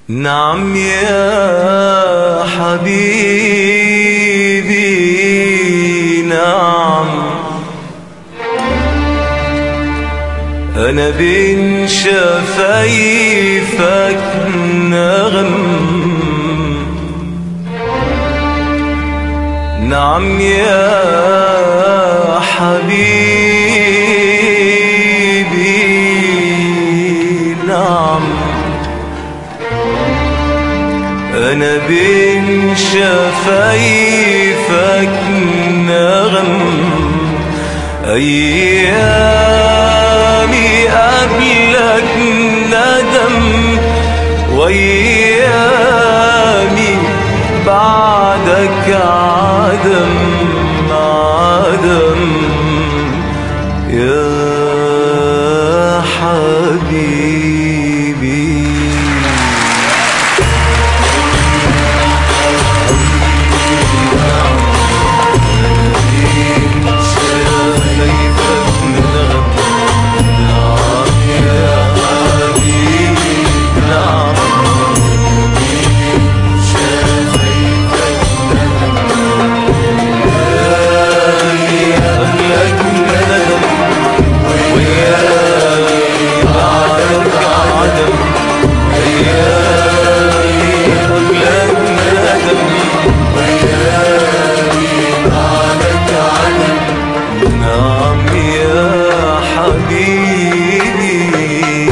نعم يا حبيبي نعم أنا بين شفايفك نغم نعم يا حبيبي نعم أنا بين شفايفك نغم أيامي قبلك ندم وأيامي بعدك عدم عدم يا حبيبي شايفك نغم نعم يا حبيبي نعم قبلك ندم وياي بعدك عدم وياي قبلك ندم نعم يا حبيبي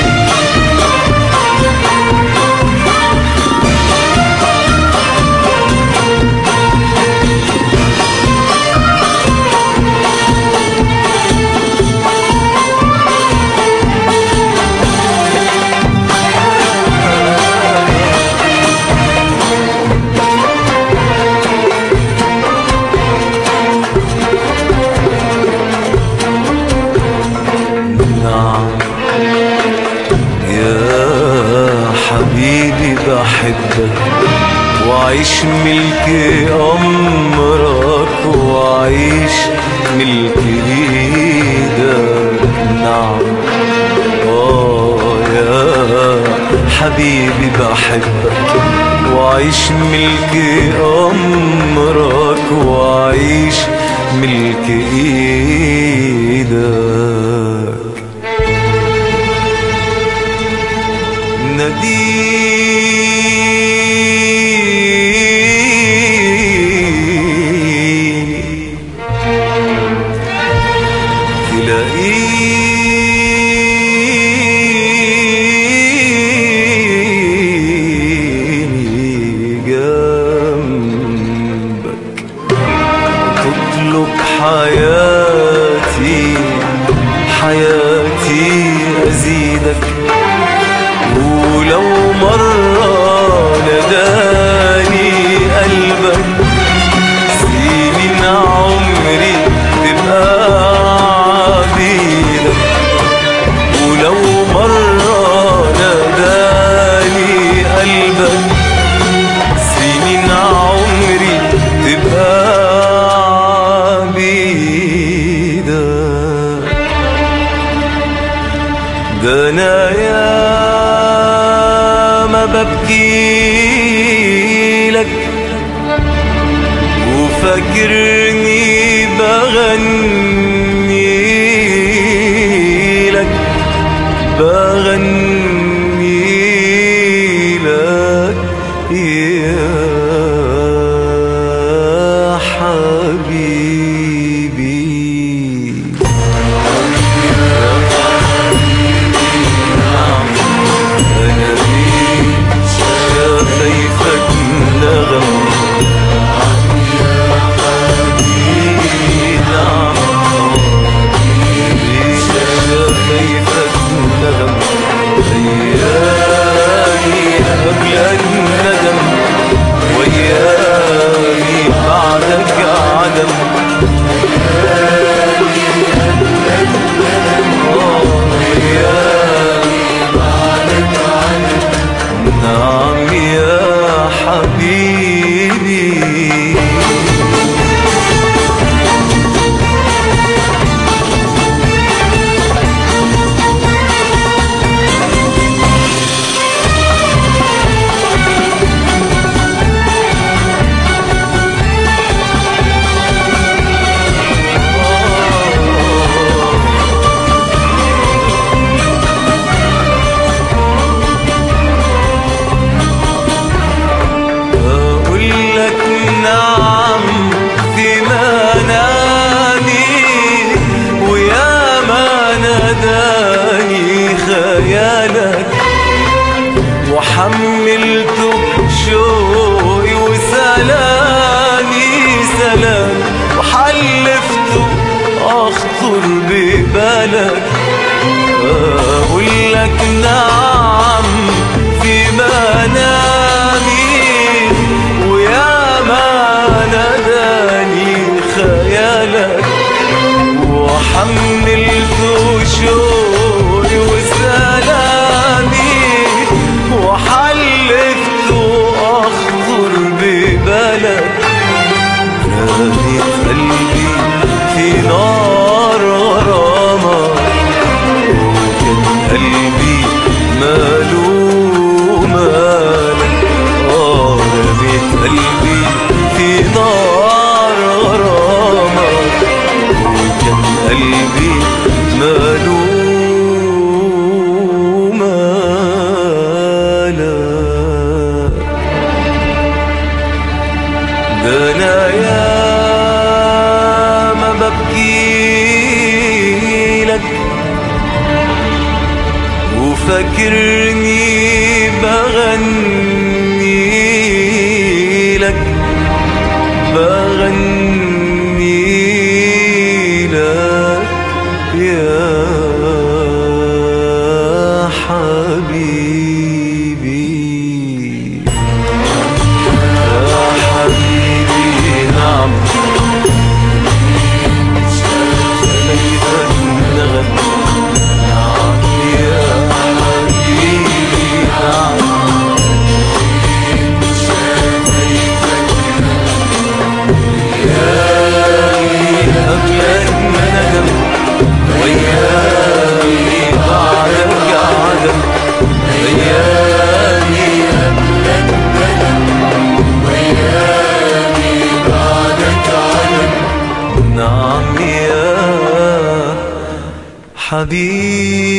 نعم يا حبيبي بحبك وعيش ملك أمرك وعيش ملك إيدك نعم آه يا حبيبي بحبك وعيش ملك أمرك وعيش ملك إيدك ناديني تلاقيني جنبك تطلب حياتي حياتي أزيدك ولو مرة ناداني قلبك سنين عمري تبقى عبيدك ولو مرة ناداني قلبك سنين عمري تبقى عبيدك ده انا يا ما ببكي لك وفاكرني بغني لك بغني لك يا حبيبي أنا بيك شفايفك نغم نعم بيك شفايفك نغم أيامي قبلك ندم وأيامي بعدك عدم نعم يا حبيبي نعم في منامي ويا ما ناداني خيالك وحملته شوقي وسلامي سلام وحلفته اخطر ببالك اقول لك نعم في منامي ويا ما ناداني خيالك وحملته شوقي وسلامي وحلفته اخطر ببالك رميت قلبي في نار غرامك وكان قلبي ماله مالك اه رميت قلبي في نار غرامك وكان قلبي ماله مالك ده انا يا ما ببكي لك وفاكرني بغني لك بغني لك يا حبيبي يا حبيبي نعم ليت النغم نعم يا حبيبي نعم قبلك ندم وياي بعدك عدم ايامي نعم يا حبيبي